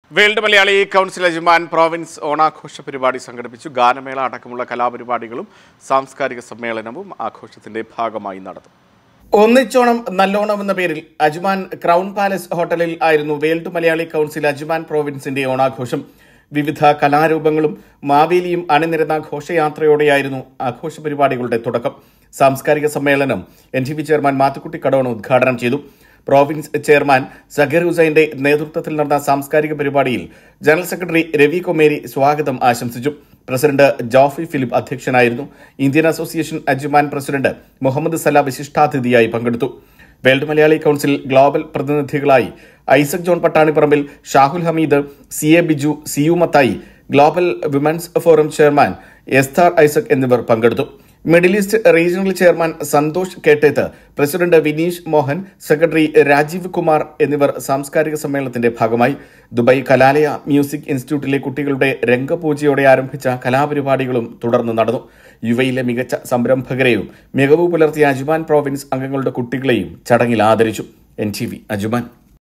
world Malayali Council Ajman Province ഓണാഘോഷ പരിപാടി സംഘടിപ്പിച്ചു ഗാനമേള അടക്കമുള്ള കലാപരിപാടികളും സാംസ്കാരിക സമ്മേളനവും ആഘോഷത്തിന്റെ ഭാഗമായി നടന്നു ഒന്നിച്ചോണം നല്ലോണം എന്ന പേരിൽ അജ്മാൻ ക്രൗൺ പാലസ് ഹോട്ടലിൽ ആയിരുന്നു വേൾഡ് മലയാളി കൗൺസിൽ അജ്മാൻ പ്രോവിൻസിന്റെ ഓണാഘോഷം വിവിധ കലാരൂപങ്ങളും മാവേലിയും അണിനിരന്ന ഘോഷയാത്രയോടെയായിരുന്നു ആഘോഷ പരിപാടികളുടെ തുടക്കം സാംസ്കാരിക സമ്മേളനം N T V chairman Mathukutty Kadon ഉദ്ഘാടനം ചെയ്തു പ്രോവിൻസ് ചെയർമാൻ സഗീർ ഹുസൈന്റെ നേതൃത്വത്തിൽ നടന്ന സാംസ്കാരിക പരിപാടിയിൽ ജനറൽ സെക്രട്ടറി രവി കൊമേരി സ്വാഗതം ആശംസിച്ചു പ്രസിഡന്റ് ജോഫി ഫിലിപ്പ് അധ്യക്ഷനായിരുന്നു Indian Association Ajman president Muhammad Sala വിശിഷ്ടാതിഥിയായി പങ്കെടുത്തു വേൾഡ് മലയാളി കൌൺസിൽ ഗ്ലോബൽ പ്രതിനിധികളായി Isaac John Pattanipparambil Shahul Hameed C A Biju CU Mathai global women's forum chairman Esther Isaac എന്നിവർ പങ്കെടുത്തു Middle East regional chairman Santhosh Kettethu president Vineesh Mohan secretary Rajeev Kumar എന്നിവർ സാംസ്കാരിക സമ്മേളനത്തിന്റെ ഭാഗമായി ദുബായ് കലാലയ മ്യൂസിക് ഇൻസ്റ്റിറ്റ്യൂട്ടിലെ കുട്ടികളുടെ രംഗപൂജയോടെ ആരംഭിച്ച കലാപരിപാടികളും തുടർന്ന് നടന്നു യുവയിലെ മികച്ച സംരംഭകരെയും മികവ് പുലർത്തിയ അജ്മാൻ പ്രോവിൻസ് അംഗങ്ങളുടെ കുട്ടികളെയും ചടങ്ങിൽ ആദരിച്ചു എൻ ടി വി അജ്മാൻ